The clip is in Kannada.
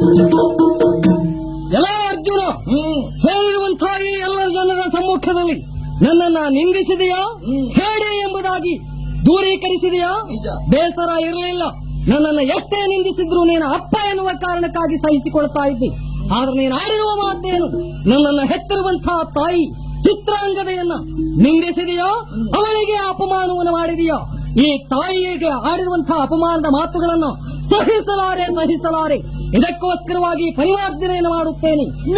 ಎಲ್ಲ ಅರ್ಜುನ ಸೇರಿರುವಂತಹ ಈ ಎಲ್ಲ ಜನರ ಸಮ್ಮುಖದಲ್ಲಿ ನನ್ನನ್ನ ನಿಂದಿಸಿದೆಯಾ ಹೇಳಿ ಎಂಬುದಾಗಿ ದೂರೀಕರಿಸಿದೆಯಾ ನಿಜ. ಬೇಸರ ಇರಲಿಲ್ಲ ನನ್ನನ್ನು ಎಷ್ಟೇ ನಿಂದಿಸಿದ್ರು ನೀನು ಅಪ್ಪ ಎನ್ನುವ ಕಾರಣಕ್ಕಾಗಿ ಸಹಿಸಿಕೊಳ್ತಾ ಇದ್ದೆ ಆದ್ರೆ ನೀನು ಆಡಿರುವ ಮಾತೇನು ನನ್ನನ್ನು ಹೆತ್ತಿರುವಂತಹ ತಾಯಿ ಚಿತ್ರಾಂಗದೆಯನ್ನ ನಿಂದಿಸಿದೆಯೋ ಅವಳಿಗೆ ಅಪಮಾನವನ್ನು ಮಾಡಿದೆಯೋ ಈ ತಾಯಿಗೆ ಆಡಿರುವಂತಹ ಅಪಮಾನದ ಮಾತುಗಳನ್ನು ಸಹಿಸಲಾರೆ ಸಹಿಸಲಾರೆ ಇದಕ್ಕೋಸ್ಕರವಾಗಿ ಪರಿವರ್ತನೆಯನ್ನು ಮಾಡುತ್ತೇನೆ